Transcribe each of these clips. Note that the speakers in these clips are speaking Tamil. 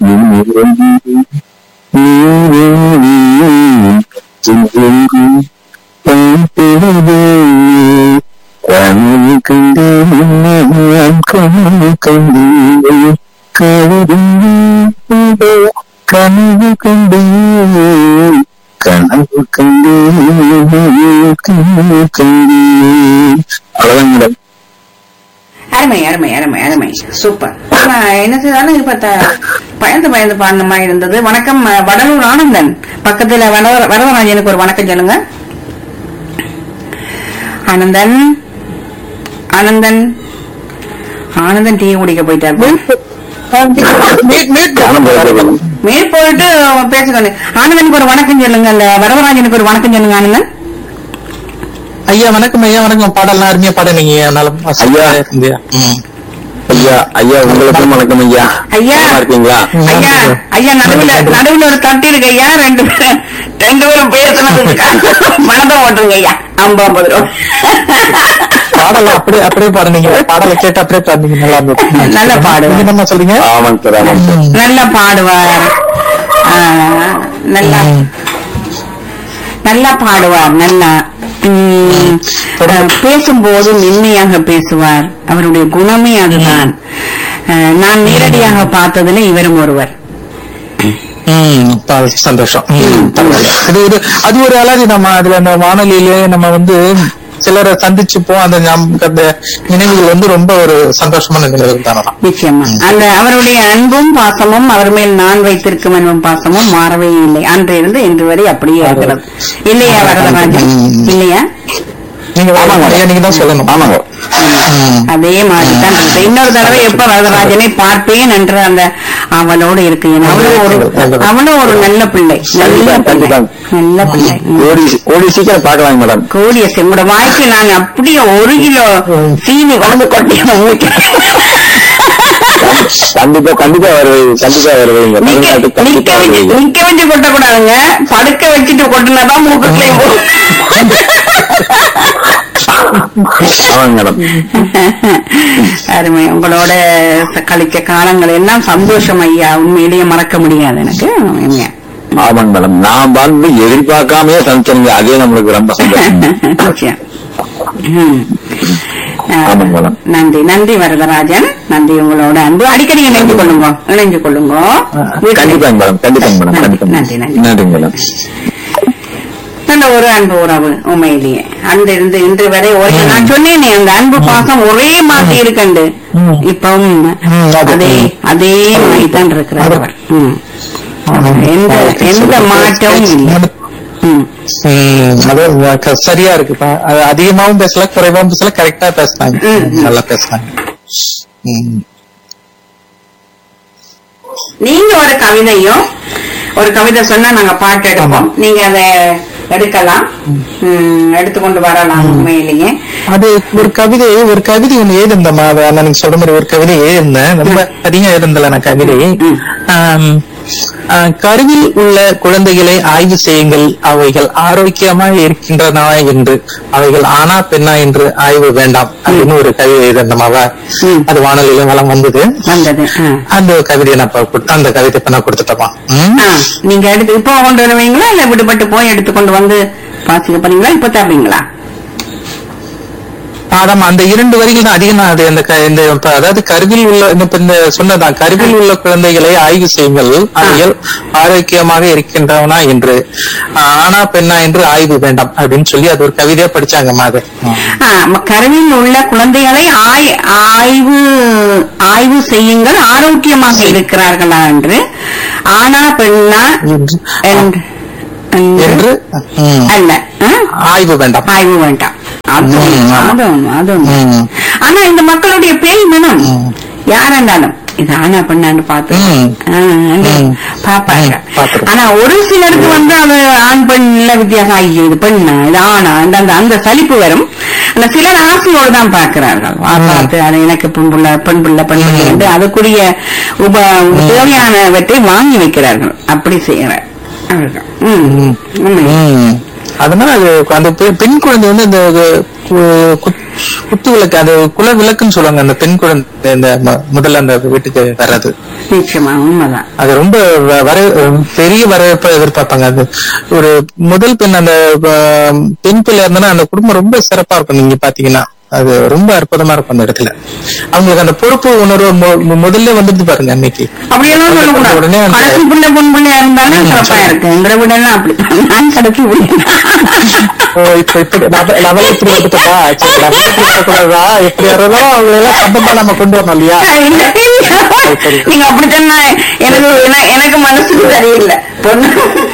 கனவு கண்டேன் கனவு கண்டேன் கனவு கண்டேன் கனவு கண்டேன் கனவு கண்டேன் அவ்வளவுதான் மேடம் அருமை அருமை அருமை அருமை சூப்பர் ஆனா, என்ன செய்தாலும் இப்ப த- பயந்து பயந்து பாடின மாதிரி இருந்தது வணக்கம் அஹ், வடலூர் ஆனந்தன் பக்கத்துல வட- வரதராஜனுக்கு ஒரு வணக்கம் சொல்லுங்க ஆனந்தன் ஆனந்தன் ஆனந்தன் டீ குடிக்க போயிட்டாரு நானும் போயிட்டு மேல் போயிட்டு பேசுங்க ஆனந்தனுக்கு ஒரு வணக்கம் சொல்லுங்க அந்த வரதராஜனுக்கு ஒரு வணக்கம் சொல்லுங்க ஆனந்தன் ஐயா வணக்கம் ஐயா வணக்கம் பாடலாம் அருமையா பாடுனீங்க நல்லா ஐயா. இருந்தியா ம். ஐயா ஐயா உங்களுக்கும் வணக்கம் ஐயா ஐயா. நல்லா இருக்கீங்களா ஐயா ஐயா நடுவுல நடுவுல ஒரு தட்டி இருக்கு ஐயா ரெண்டு பேரும் ரெண்டு பேரும் பேசுனதுக்கு மனதை ஓட்டுருங்க ஐயா ஐம்பது ஐம்பது ரூபா பாடல அப்படியே அப்படியே பாடுனீங்க பாடலை கேட்டு அப்படியே பாடுனீங்க நல்லா இருந்தது நல்லா பாடுவேன். நீங்க என்னம்மா சொல்றீங்க ஆமாங்க சார் ஆமாங்க சார் ம். நல்லா பாடுவார் ஆ, நல்லா ம். நல்லா பாடுவார் நல்லா உம், அஹ், பேசும்போது மென்மையாக பேசுவார் அவருடைய குணமே அதுதான் அஹ், நான் நேரடியாக பார்த்ததுல இவரும் ஒருவர் ம், பா- சந்தோஷம் ம், பரவாயில்ல. அது ஒரு அது ஒரு அழகு நம்ம அதுல அந்த வானொலியில நம்ம வந்து சிலரை சந்திச்சுப்போம் அந்த ஞாபகம் அந்த நினைவுகள் வந்து ரொம்ப ஒரு சந்தோஷமான நினைவுகள் தானலாம் நிச்சயமா அந்த அவருடைய அன்பும் பாசமும் அவர் மேல் நான் வைத்திருக்கும் அன்பும் பாசமும் மாறவே இல்லை அன்றிருந்து இன்று வரை அப்படியே இருக்கிறது இல்லையா வரதராஜன் ம். இல்லையா நீங்க ஆமாங்க. ஐயா நீங்க தான் சொல்லணும் ஆமாங்க ம். அதே மாதிரி தான் இருக்கு இன்னொரு தடவை எப்ப வரதராஜனை பார்ப்பேன் என்ற அந்த அவளோடு இருக்கு அவ்வளவு ஒரு அவ்வளவு ஒரு நல்ல பிள்ளை நல்ல கண்டிப்பா, பிள்ளை கண்டிப்பா. நல்ல பிள்ளை ம். ஓடி ஓடி சீக்கிரம் பார்க்கலாங்க மேடம் கூடிய செங்குட வாய்க்கு நான் அப்படியே ஒரு கிலோ சீனி கொண்டு கொட்டி கண்டிப்பா கண்டிப்பா வருவீங்க கண்டிப்பா வருவீங்க நிக்க தமிழ்நாட்டுக்கு நிக்க கண்டிப்பா வச்சு வருவீங்க நிக்க வச்சு கொட்டக்கூடாதுங்க படுக்க வச்சுட்டு கொட்டினாதான் மூக்குலயும் போகும் ஆமாங்க மேடம் அருமை உங்களோட ச- கழிச்ச காலங்கள் எல்லாம் சந்தோஷம் ஐயா உண்மையிலேயே மறக்க முடியாது எனக்கு உண்மையா. ஆமாங்க மேடம் நான் வந்து எதிர்பார்க்காமயே சமைச்சேங்க அதே நம்மளுக்கு ரொம்ப சந்தோஷம் நிச்சயம். ம். ஆ, ஆமாங்க மேடம். நன்றி நன்றி வரதராஜன் நன்றி உங்களோட அன்பு அடிக்கடி இணைஞ்சு கொள்ளுங்க இணைஞ்சு கொள்ளுங்க வீட்டுல. கண்டிப்பாங்க மேடம் கண்டிப்பாங்க மேடம் கண்டிப்பா நன்றி, நன்றி. நன்றிங்க மேடம் நல்ல ஒரு அன்பு உறவு உண்மையிலேயே அந்த இருந்து இன்று வரை ஒரே நான் சொன்னேனே அந்த அன்பு பாசம் ஒரே மாதிரி இருக்கண்டு ம். இப்பவும் ம், அது- அதே அதே மாதிரி தான் இருக்கிறார் அவர் ம். எந்த எந்த மாற்றமும் இல்லை ம். ம், அது க- சரியா இருக்குப்பா அது அதிகமாவும் பேசல குறைவாவும் பேசல கரெக்டா பேசுனாங்க ம், ம். நல்லா பேசுனாங்க ம். நீங்க ஒரு கவிதையும் ஒரு கவிதை சொன்னா நாங்க பாட்டு எடுப்போம் நீங்க அதை எடுக்கலாம் ம், எடுத்துக்கொண்டு வரலாம் உண்மையிலேயே அது ஒரு கவிதை ஒரு கவிதை ஒண்ணு எழுதிருந்தேம்மா அது அண்ணா நீங்க சொல்ற மாதிரி ஒரு கவிதை எழுதிருந்தேன் ரொம்ப அதிகம் எழுந்தல நான் கவிதை ம். ஆம், ஆ, கருவில் உள்ள குழந்தைகளை ஆய்வு செய்யுங்கள் அவைகள் ஆரோக்கியமாக இருக்கின்றன என்று அவைகள் ஆனா பெண்ணா என்று ஆய்வு வேண்டாம் அப்படின்னு ஒரு கவிதை எழுதிருந்தமாவா ம். அது வானொலியில வளம் வந்தது வந்தது ஆ. அந்த கவிதையை நான் இப்ப குடுத்த- அந்த கவிதை இப்ப நான் கொடுத்துட்டோமா ம்? ஆ, நீங்க எடுத்து இப்போ கொண்டு வருவீங்களா இல்ல விடுபட்டு போய் எடுத்துக்கொண்டு வந்து வாசிக்க போறீங்களா இப்ப தருவீங்களா ஆதாம் அந்த இரண்டு வரிகள் தான் அதிகம் நான் அது அந்த க- இந்த இப்ப அதாவது கருவில் உள்ள இந்த இப்ப இந்த சொன்னதான் கருவில் உள்ள குழந்தைகளை ஆய்வு செய்யுங்கள் அவைகள் ஆரோக்கியமாக இருக்கின்றவனா என்று ஆஹ், ஆனா பெண்ணா என்று ஆய்வு வேண்டாம் அப்படின்னு சொல்லி அது ஒரு கவிதையா படிச்சாங்கம்மா அது ஆ, ம- கருவில் உள்ள குழந்தைகளை ஆய்- ஆய்வு ஆய்வு செய்யுங்கள் ஆரோக்கியமாக இருக்கிறார்களா என்று ஆனா பெண்ணா என்று என்று- என்று என்று ம், அல்ல ஆ? ஆய்வு வேண்டாம் ஆய்வு வேண்டாம் அது ம், ஆமா. அது ஒண்ணு, அது ஒண்ணு. ம். ஆனா இந்த மக்களுடைய பேய் மனம் ம். யாரெண்டாலும் இது ஆனா பெண்ணான்னு பார்த்து ம். ஆ, அந்த ம். பாப்பாங்க ம், பார்த்திருக்கேன். ஆனா ஒரு சிலருக்கு வந்து அது ஆண் பெண் இல்ல வித்தியாசம் ஐயோ இது பெண்ணா இது ஆணா அந்த அந்த- அந்த சலிப்பு வரும் ஆனா சிலர் ஆசையோடு தான் பார்க்கிறார்கள் வா, ம். பார்த்து அது எனக்கு பெண் புள்ள பெண் புள்ள பெண் புள்ள என்று அதுக்குரிய உப தேவையானவற்றை வாங்கி வைக்கிறார்கள் அப்படி செய்யறார் அவர்கள் ம். ம். உண்மை. ம். அதனால அது அந்த பெ- பெண் குழந்தை வந்து இந்த கு- குத்- குத்து விளக்கு அது குல விளக்குன்னு சொல்லுவாங்க அந்த பெண் குழந்தை இந்த ம- முதல்ல அந்த வீட்டுக்கு வர்றது நிச்சயமா உண்மைதான் அது ரொம்ப வ- வர பெரிய வரவேற்பை எதிர்பார்ப்பாங்க அது ஒரு முதல் பெண் அந்த அஹ், பெண் பிள்ளை இருந்தா அந்த குடும்பம் ரொம்ப சிறப்பா இருக்கும் நீங்க பாத்தீங்கன்னா அது ரொம்ப அற்புதமா இருக்கும் அந்த இடத்துல அவங்களுக்கு அந்த பொறுப்பு உணர்வு மு- மு- முதல்ல வந்துட்டு பாருங்க அன்னைக்கு அப்படியெல்லாம் சொல்லக்கூடாது உடனே அந்த- கடைசி பிள்ளை பொன் பிள்ளையா இருந்தாலும் சிறப்பா இருக்கு எங்களை விட எல்லாம் அப்படி நான் கடைசி பிள்ளை ஓ, இப்ப இப்படி லவ- லவல் இப்படி வந்துட்டா சரி லவல் இப்படி வரக்கூடாதா எப்படி வரதோ அவங்களை எல்லாம் சம்பந்தமா நம்ம கொண்டு வரணும் இல்லையா இல்ல, இல்ல. நீங்க அப்படி சொன்னா எனக்கு என- எனக்கு மனசுக்கு சரியில்லை பொண்ணு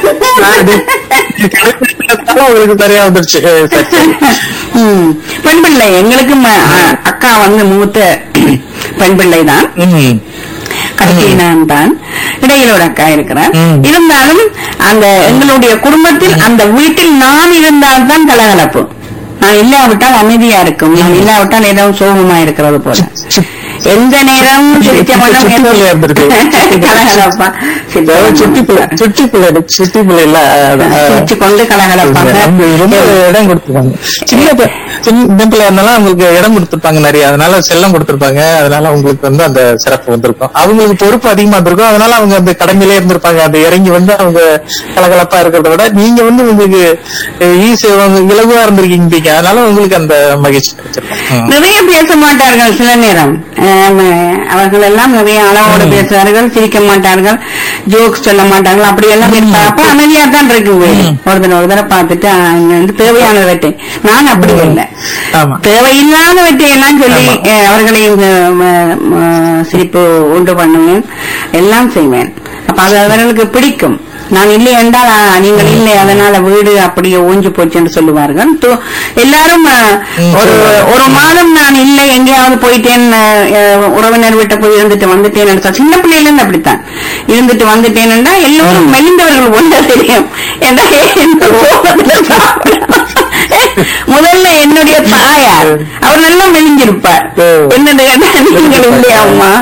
அதனால உங்களுக்கு சரியா வந்துருச்சு அஹ் சரி, சரி. ம். பெண் பிள்ளை எங்களுக்கு ம- அ- அக்கா வந்து மூத்த பெண் பிள்ளை தான் ம். கடைசி நான் தான் இடையில ஒரு அக்கா இருக்கிறார் ம். இருந்தாலும் அந்த எங்களுடைய குடும்பத்தில் அந்த வீட்டில் நான் இருந்தால்தான் கலகலப்பு நான் இல்லாவிட்டால் அமைதியா இருக்கும் நான் இல்லாவிட்டால் ஏதாவது சோகமா இருக்கிறது போல எந்த நேரம் சிரிச்ச மனம் சுட்டி பிள்ளையா இருந்திருக்கு. கலகலப்பா இதோ சுட்டி பிள்ளை சுட்டி பிள்ளை சுட்டி பிள்ளை இல்ல அது, அஹ், சிரிச்சு கொண்டு கலகலப்பாங்க அவங்க ரொம்ப இடம் கொடுத்துருப்பாங்க சின்ன பி- சின்ன பிள்ளை இருந்தாலும் அவங்களுக்கு இடம் கொடுத்துருப்பாங்க நிறைய அதனால செல்லம் கொடுத்துருப்பாங்க அதனால அவங்களுக்கு வந்து அந்த சிறப்பு வந்திருக்கும் அவங்களுக்கு பொறுப்பு அதிகமா இருந்திருக்கும் அதனால அவங்க அந்த கடமையிலே இருந்திருப்பாங்க அந்த இறங்கி வந்து அவங்க கலகலப்பா இருக்கிறத விட நீங்க வந்து உங்களுக்கு ஈஸி இலகுவா இருந்திருக்கீங்க அதனால உங்களுக்கு அந்த மகிழ்ச்சி கிடைச்சிருக்கும் ம். நிறைய பேச மாட்டார்கள் சில நேரம் ஆம், அவர்கள் எல்லாம் நிறைய அளவோடு பேசுவார்கள் சிரிக்க மாட்டார்கள் ஜோக்ஸ் சொல்ல மாட்டார்கள் அப்படி எல்லாம் இருப்பாங்க அப்ப அமைதியா தான் இருக்கு வீடு ஒரு தடவை ஒரு தடவை பார்த்துட்டு ஆ, இங்க வந்து தேவையானவற்றை நான் அப்படி இல்லை ஆமா தேவையில்லாதவற்றை எல்லாம் சொல்லி ஆமா. அஹ், அவர்களை ம- ம- ம- சிரிப்பு உண்டு பண்ணுவேன் எல்லாம் செய்வேன் அப்ப அது அவர்களுக்கு பிடிக்கும் நான் இல்லை என்றால் ஆ, நீங்கள் இல்லை அதனால வீடு அப்படியே ஊஞ்சு போச்சு என்று சொல்லுவார்கள் து- எல்லாரும் அஹ், ம், ஒரு ஒரு மாதம் நான் இல்லை எங்கேயாவது போயிட்டேன் அஹ், அஹ், உறவினர் வீட்டை போய் இருந்துட்டு வந்துட்டேன் என்று சொல்~ சின்ன பிள்ளையில இருந்து அப்படித்தான் இருந்துட்டு வந்துட்டேன் என்றால் எல்லோரும் மெலிந்தவர்கள் ஒன்றா தெரியும் ஏன்னா எந்த கோபத்துல சாப்பிடாம முதல்ல என்னுடைய தாயார் அவர் நல்லா மெலிஞ்சிருப்பார் ஓ. என்னது கேட்டா நீங்கள் இல்லையாம்மா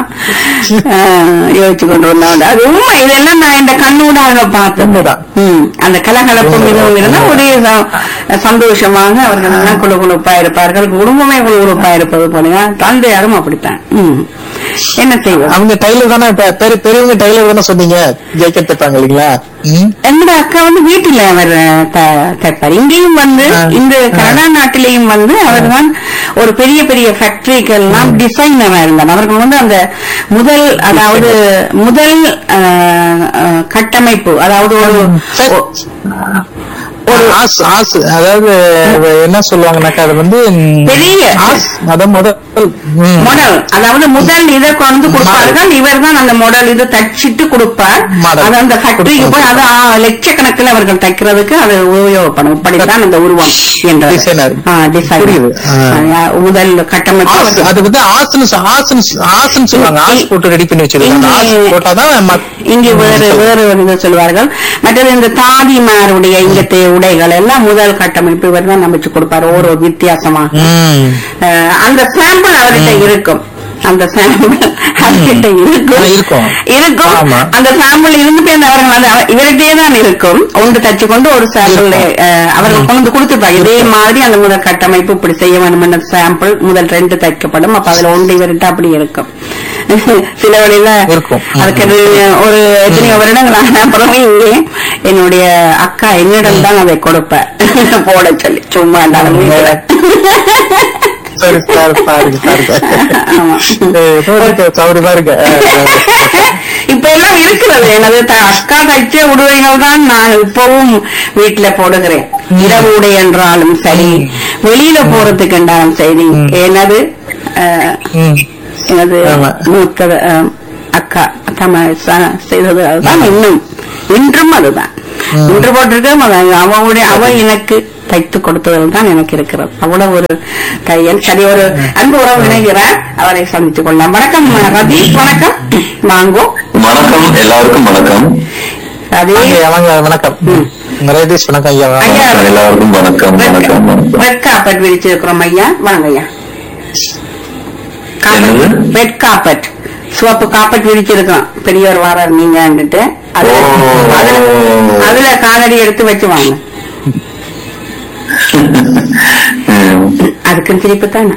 யோசிச்சு கொண்டு வந்தோம் அது உண்மை இதெல்லாம் நான் இந்த கண்ணூடாக பார்த்தேன் உண்மைதான். ம், அந்த கலகலப்பும் இதுவும் இருந்தால் ஒரே ச- சந்தோஷமாக அவர்கள் எல்லாம் குழு குழுப்பா இருப்பார்கள் குடும்பமே குழு குழுப்பா இருப்பது போல தந்தையாரும் அப்படித்தான் ம். என்ன செய்வது அவங்க டைலர் தானே இப்ப பெரிய- பெரியவங்க டைலர் தானே சொன்னீங்க ஜெயிக்க தைப்பாங்க இல்லைங்களா ம்? என்னோட அக்கா வந்து வீட்டுல அவர் த- தைப்பார் இங்கேயும் வந்து ஆ. இந்த கனடா நாட்டிலேயும் வந்து அவர் தான் ஒரு பெரிய பெரிய ஃபேக்டரிக்கெல்லாம் டிசைனரா இருந்தார் அவர்கள் வந்து அந்த முதல் அதாவது முதல் ஆ, ஆ, கட்டமைப்பு அதாவது ஒரு சரி. ஒரு ஆஸ் ஆஸ் அதாவது என்ன சொல்லுவாங்கன்னாக்கா அது வந்து ம், பெரிய. ஆஸ் அதான் முதல் ம். மாடல் அதாவது முதல் இதை கொண்டு கொடுப்பார்கள் இவர் தான் அந்த மாடல் இதை தச்சிட்டு கொடுப்பார் Model. அது அந்த ஃபேக்டரிக்கு போய் அது ஆ, லட்சக்கணக்கில் அவர்கள் தைக்கிறதுக்கு அது உபயோகப்படும் இப்படித்தான் அந்த உருவம் என்ற Designer. டிசைன் புரியுது. ஆ. முதல் கட்டமைப்பு ஆஸ் அவர்கள் அது வந்து ஆசுன்னு சொ- ஆசுன்னு சொ- ஆசுன்னு சொல்லுவாங்க ஆஸ் போட்டு ரெடி பண்ணி வச்சிருக்காங்க ஆஸ் இங்கே- போட்டாதான் மத்- இங்கே வேறு வேறு ஒரு இது சொல்வார்கள் மற்றது இந்த தாதிமாருடைய இங்கத்தைய உடைகள் எல்லாம் முதல் கட்டமைப்பு இவர் தான் அமைச்சு கொடுப்பார் ஒரு வித்தியாசமாக ம். அஹ் அந்த சாம்பிள் அவர்கிட்ட இருக்கும் அந்த சாம்பிள் அவர்கிட்ட இருக்கும் ஆ, இருக்கும். இருக்கும் ஆமா. அந்த சாம்பிள் இருந்துட்டு அந்த அவர்கள் வந்து அவ- இவர்கிட்டயே தான் இருக்கும் ஒன்று தச்சு கொண்டு ஒரு சாம்பிள் அவர்கள் கொண்டு வந்து கொடுத்துருப்பாங்க இதே மாதிரி அந்த முதல் கட்டமைப்பு இப்படி செய்ய வேண்டும் என்ற சாம்பிள் முதல் ரெண்டு தைக்கப்படும் அப்ப அதுல ஒன்று இவர்கிட்ட அப்படி இருக்கும் சில வழியில இருக்கும். அதுக்கு அது ஒரு எத்தனையோ வருடங்கள் ஆன அப்புறமே இங்கே என்னுடைய அக்கா என்னிடம் தான் அதை கொடுப்பேன் போட சொல்லி சும்மா இருந்தாலும் வீட்டுல. சரி பாரு பாருங்க பாருங்க ஆமா. ஏய், ஏதோ இருக்கு, சௌரியமா இருக்கு இப்ப எல்லாம் இருக்கிறது எனது த- அக்கா தைச்ச உடுவைகள் தான் நான் இப்பவும் வீட்டுல போடுகிறேன் இரவு உடை என்றாலும் சரி வெளியில போறதுக்கு என்றாலும் சரி எனது அஹ், ம். எனது ஆமா. மூத்த அஹ், அக்கா தம ச- செய்தது அதுதான் இன்னும் இன்றும் அதுதான் இன்று போட்டிருக்கோம் அதான் அவனுடைய அவ எனக்கு தைத்து கொடுத்ததில் தான் எனக்கு இருக்கிறது அவ்வளவு ஒரு தையல் சரி ஒரு அன்பு உறவு இணைகிறார் அவரை சந்தித்துக் கொள்ளலாம் வணக்கம் ரதீஷ் வணக்கம் வாங்கோ வணக்கம் எல்லாருக்கும் வணக்கம் ரதீஷ் வாங்க, வாங்க வணக்கம் ரேதீஷ் வணக்கம் ஐயா வாங்க. ஐயா எல்லாருக்கும் வணக்கம் வணக்கம் வணக்கம் ரெட் காப்பட் விரிச்சிருக்கிறோம் ஐயா வாங்க ஐயா என்னது? ரெட் காப்பட் சிவப்பு காப்பட் விரிச்சிருக்கிறோம் பெரியவர் வாரார் நீங்கன்னுட்டு அதுல ஓ. அதுல அதுல காலடி எடுத்து வச்சு வாங்க ம். அதுக்கும் சிரிப்பு தானே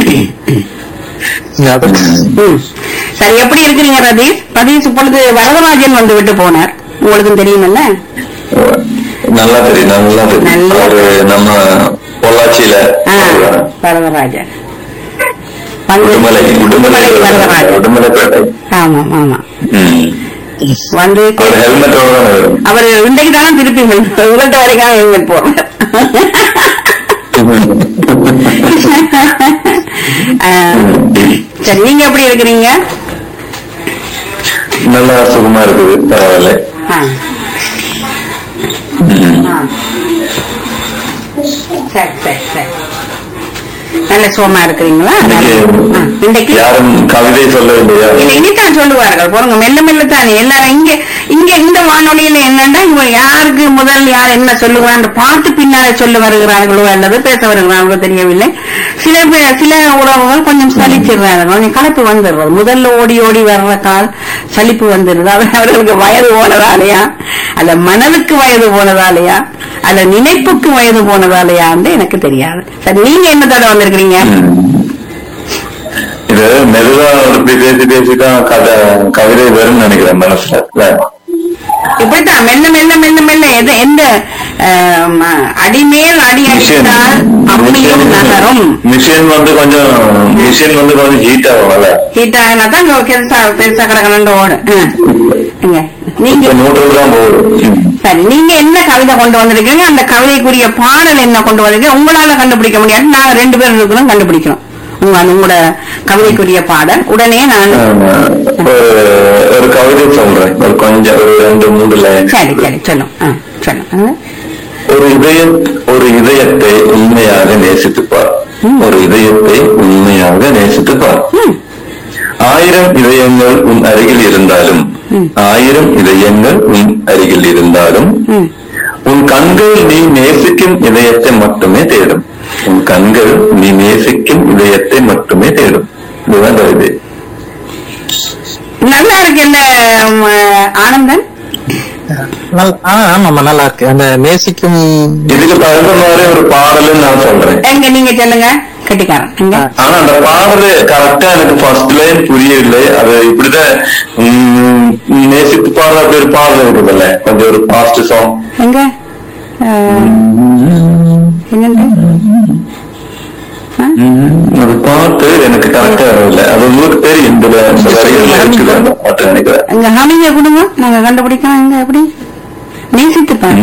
அது ம். சரி எப்படி இருக்கிறீங்க ரதீஷ் ரதீஷ் இப்பொழுது வரதராஜன் வந்து விட்டு போனார் உங்களுக்கும் தெரியுமல்ல நல்லா தெரியும் நல்லா தெரியும் நல்லா. அவரு நம்ம பொள்ளாச்சியில ஆ, வருவாரு. வரதராஜன் வந்து- உடுமலை உடுமலை வரதராஜன் உடுமலைப்பேட்டை ஆமாம் ஆமா ம். வந்து அவர் ஹெல்மெட்டோட தான் வரும் அவர் இன்றைக்கு தானே திருப்பி உங்கள்கிட்ட வரைக்கும் ஹெல்மெட் போடுறார் ஆ, சரி நீங்க எப்படி இருக்கிறீங்க நல்லா சுகமா இருக்குது பரவாயில்ல ஆ. ஆ. சரி சரி சரி நல்ல சுகமா இருக்கிறீங்களா ஆ, இன்னைக்கு இன்றைக்கு யாரும் கவிதை சொல்லவில்லையா இல்ல இனித்தான் சொல்லுவார்கள் பாருங்க மெல்ல மெல்ல தானே எல்லாரும் இங்க இங்க இந்த வானொலியில என்னன்னா இவங்க யாருக்கு முதல் யார் என்ன சொல்லுவாங்க பார்த்து பின்னாலே சொல்ல வருகிறார்களோ அல்லது பேச வருகிறார்களோ தெரியவில்லை சில பேர் சில உறவுகள் கொஞ்சம் சலிச்சிடுறாங்க கொஞ்சம் கலப்பு வந்துடுறது முதல்ல ஓடி ஓடி வர்ற கால் சலிப்பு வந்துடுது அது அவர்களுக்கு வயது போனதாலையா அல்ல மனதுக்கு வயது போனதாலையா அல்ல நினைப்புக்கு வயது போனதாலையான்னு எனக்கு தெரியாது சரி நீங்க என்ன தடவை வந்திருக்கிறீங்க ம். இது மெதுவா இப்படி பேசி பேசி தான் கதை கவிதை வரும்னு நினைக்கிறேன் மனசுல இல்ல? இப்படித்தான் மெல்ல மெல்ல மெல்ல மெல்ல எது எந்த ஆம், அடிமேல் அடி மிஷின் அடித்தால் அப்படியும் நகரும் மிஷின் வந்து கொஞ்சம் மிஷின் வந்து கொஞ்சம் ஹீட் ஆகும்ல ஹீட் ஆகினா தான் இங்க பெருசா பெருசா கிடக்கணும் ஓடு ஆ. இங்க. நீங்க இப்ப நூற்று தான் போகுது ம். சரி நீங்க என்ன கவிதை கொண்டு வந்திருக்கீங்க அந்த கவிதைக்குரிய பாடல் என்ன கொண்டு வந்திருக்கீங்க உங்களால கண்டுபிடிக்க முடியாது நாங்க ரெண்டு பேரும் இருக்கிறோம் கண்டுபிடிக்கிறோம் உங்க உங்களோட கவிதைக்குரிய பாடல் உடனே நான் ஆமா. ஒரு ஒரு கவிதை சொல்றேன் ஒரு கொஞ்சம் ஒரு ரெண்டு மூணு லைன் சரி சரி சொல்லும் ஆ, சொல்லும் ஆ. ஒரு இதயம் ஒரு இதயத்தை உண்மையாக நேசித்துப்பார் ஒரு இதயத்தை உண்மையாக நேசித்துப்பார் ம். ஆயிரம் இதயங்கள் உன் அருகில் இருந்தாலும் ஆயிரம் இதயங்கள் உன் அருகில் இருந்தாலும் ம். உன் கண்கள் நீ நேசிக்கும் இதயத்தை மட்டுமே தேடும் உன் கண்கள் நீ நேசிக்கும் இதயத்தை மட்டுமே தேடும் இதுதான் கவிதை நல்லா இருக்கு என்ன ம், ஆனந்தன் நல்ல- ஆ, ஆமாமா நல்லா இருக்கு அந்த நேசிக்கும் இதுக்கு தகுந்த மாதிரி ஒரு பாடல்னு நான் சொல்றேன் எங்க நீங்க சொல்லுங்க கட்டிக்காரன் எங்க ஆனா அந்த பாடல் கரெக்டா எனக்கு ஃபர்ஸ்ட் லைன் புரியவில்லை அது இப்படிதான் உம், நேசித்து பாடுற அப்படி ஒரு பாடல் இருக்குதுல்ல கொஞ்சம் ஒரு பாஸ்ட் சாங் எங்க அஹ், என்னண்டு அது பாட்டு எனக்கு கரெக்டா வரவில்லை அது உங்களுக்கு தெரியும் இந்த இந்த வரிகள்ல இருக்குது அந்த பாட்டு நினைக்கிறேன் எங்க ஹமிங்க கொடுங்க நாங்க கண்டுபிடிக்கலாம் எங்க எப்படி நேசித்துப்பாரு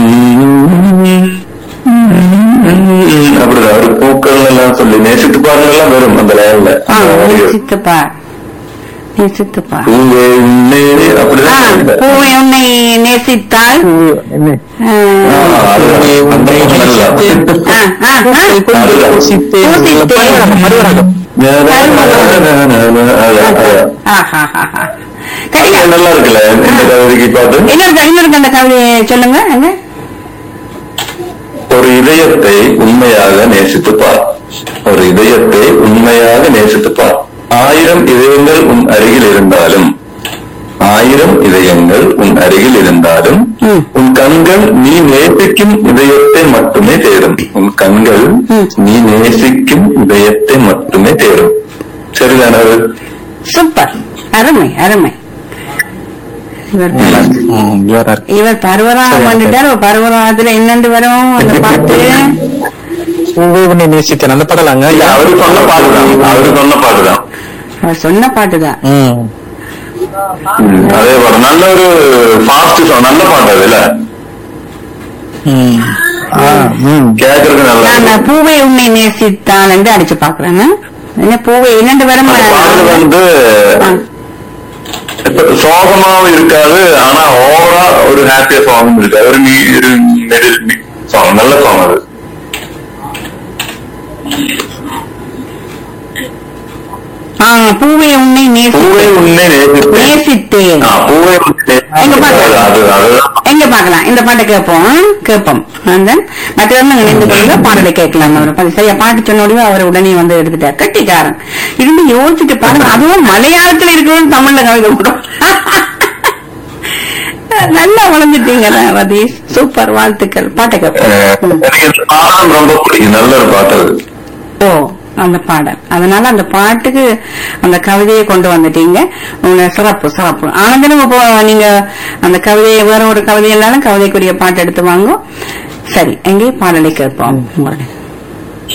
உம், அப்படிதான் ஒரு பூக்கள் எல்லாம் சொல்லி நேசித்து பாருங்க எல்லாம் வரும் அந்த லைன்ல ஆ அந்த வரிகள். நேசித்துப்பார் நேசித்துப்பார் பூவே உன்னே ஆ அப்படிதான் சொல்லுங்க. பூவை உன்னை நேசித்தால் என்ன அஹ், ஆ, அதுதான். அந்த பாடல் தான். ஆ, ஆ, ஆ. பூசித்தேன். பூசித்தேன். மறுவராகம். அது ஆஹாஹாஹா. சரியா நல்லா இருக்குல்ல இந்த கவிதைக்கு பாட்டு இன்னொரு இன்னொரு அந்த கவிதையை சொல்லுங்க எங்க ஒரு இதயத்தை உண்மையாக நேசித்து பார் ஒரு இதயத்தை உண்மையாக நேசித்து பார் ஆயிரம் இதயங்கள் உன் அருகில் இருந்தாலும் ஆயிரம் இதயங்கள் உன் அருகில் இருந்தாலும் ம். உன் கண்கள் நீ நேசிக்கும் இதயத்தை மட்டுமே தேடும் உன் கண்கள் ம். நீ நேசிக்கும் இதயத்தை மட்டுமே தேடும் சரிதானே அது? சூப்பர் அருமை அருமை இவர் ம், ஜோரா இருக்கு இவர் பருவராகம் சரி, வந்துட்டார் பருவராகத்துல என்னண்டு வரும் அந்த பாட்டு பூவே உன்னை நேசித்தேன் அந்த படலாங்க இல்ல, அவரு சொன்ன பாட்டுதான் அவரு சொன்ன பாட்டுதான் அவர் சொன்ன பாட்டுதான் ம் ம், அதே பாட்டு நல்ல ஒரு ஃபாஸ்ட் சாங் நல்ல பாட்டு அது இல்ல ம் ஆ, ம் கேட்கறதுக்கு நல்லா நான் இருக்கும். அந்த பூவை உன்னை நேசித்தான் என்று அடிச்சு பாக்குறேன் என்ன பூவை என்னண்டு வரும் அந்த பாடல் வந்து ஆ. இப்ப சோகமாவும் இருக்காது ஆனா ஓவரா ஒரு ஹாப்பியா சாங் இருக்காது ஒரு மீ ஒரு மிடில் சாங் நல்ல சாங் அது ஆ, பூவை உன்னை நேசி பூவை உன்னை நேசித்தேன் நேசித்தேன் ஆ, பூவை உன்னை எங்க பாட்டு? அது அது அதுதான் எங்க பாக்கலாம் இந்த பாட்டை கேட்போம் கேட்போம் then மற்றவர்கள் இணைந்து கொண்டு பாடலை கேட்கலாம் அவர் பாரு, சரியா பாட்டு சொன்னோடய அவர் உடனே வந்து எடுத்துட்டார் கட்டிக்காரன் இருந்து யோசிச்சுட்டு பாருங்க அதுவும் மலையாளத்துல இருக்கிறது தமிழ்ல கவிதை விடும் நல்லா வளர்ந்துட்டீங்க ரதீஷ் சூப்பர் வாழ்த்துக்கள் பாட்டை அஹ், கேட்போம் ம். எனக்கு இந்த பாடம் ரொம்ப பிடிக்கும் நல்ல ஒரு பாட்டு அது ஓ அந்த பாடல் அதனால அந்த பாட்டுக்கு அந்த கவிதையை கொண்டு வந்துட்டீங்க உங்க சிறப்பு சிறப்பு ஆனந்தனும் இப்போ நீங்க அந்த கவிதையை வேற ஒரு கவிதை இருந்தாலும் கவிதைக்குரிய பாட்டு எடுத்து வாங்க சரி எங்கே பாடலை கேட்போம் உங்களுடைய